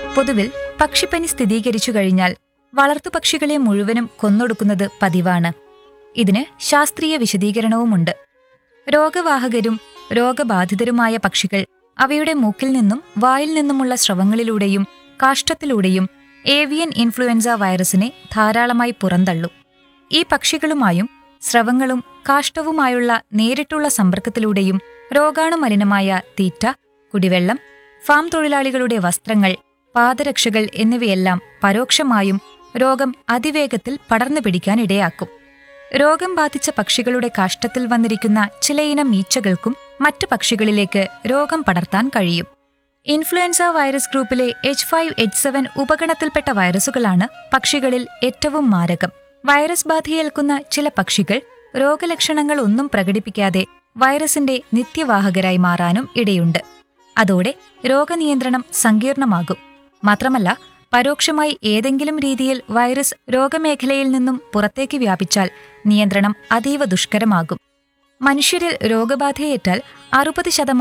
പൊതുവിൽ പക്ഷിപ്പനി സ്ഥിരീകരിച്ചു കഴിഞ്ഞാൽ വളർത്തുപക്ഷികളെ മുഴുവനും കൊന്നൊടുക്കുന്നത് പതിവാണ് ഇതിന് ശാസ്ത്രീയ വിശദീകരണവുമുണ്ട് രോഗവാഹകരും രോഗബാധിതരുമായ പക്ഷികൾ അവയുടെ മൂക്കിൽ നിന്നും വായിൽ നിന്നുമുള്ള സ്രവങ്ങളിലൂടെയും കാഷ്ടത്തിലൂടെയും ഏവിയൻ ഇൻഫ്ലുവൻസ വൈറസിനെ ധാരാളമായി പുറന്തള്ളും ഈ പക്ഷികളുമായും സ്രവങ്ങളും കാഷ്ടവുമായുള്ള നേരിട്ടുള്ള സമ്പർക്കത്തിലൂടെയും രോഗാണുമലിനമായ തീറ്റ കുടിവെള്ളം ഫാം തൊഴിലാളികളുടെ വസ്ത്രങ്ങൾ പാദരക്ഷകൾ എന്നിവയെല്ലാം പരോക്ഷമായും രോഗം അതിവേഗത്തിൽ പടർന്നു പിടിക്കാനിടയാക്കും രോഗം ബാധിച്ച പക്ഷികളുടെ കാഷ്ടത്തിൽ വന്നിരിക്കുന്ന ചിലയിനം ഈച്ചകൾക്കും മറ്റു പക്ഷികളിലേക്ക് രോഗം പടർത്താൻ കഴിയും ഇൻഫ്ലുവൻസ വൈറസ് ഗ്രൂപ്പിലെ എച്ച് ഫൈവ് എച്ച് സെവൻ ഉപഗണത്തിൽപ്പെട്ട വൈറസുകളാണ് പക്ഷികളിൽ ഏറ്റവും മാരകം വൈറസ് ബാധയേൽക്കുന്ന ചില പക്ഷികൾ രോഗലക്ഷണങ്ങൾ ഒന്നും പ്രകടിപ്പിക്കാതെ വൈറസിന്റെ നിത്യവാഹകരായി മാറാനും ഇടയുണ്ട് അതോടെ രോഗനിയന്ത്രണം സങ്കീർണമാകും മാത്രമല്ല പരോക്ഷമായി ഏതെങ്കിലും രീതിയിൽ വൈറസ് രോഗമേഖലയിൽ നിന്നും പുറത്തേക്ക് വ്യാപിച്ചാൽ നിയന്ത്രണം അതീവ ദുഷ്കരമാകും മനുഷ്യരിൽ രോഗബാധയേറ്റാൽ അറുപത് ശതമാനം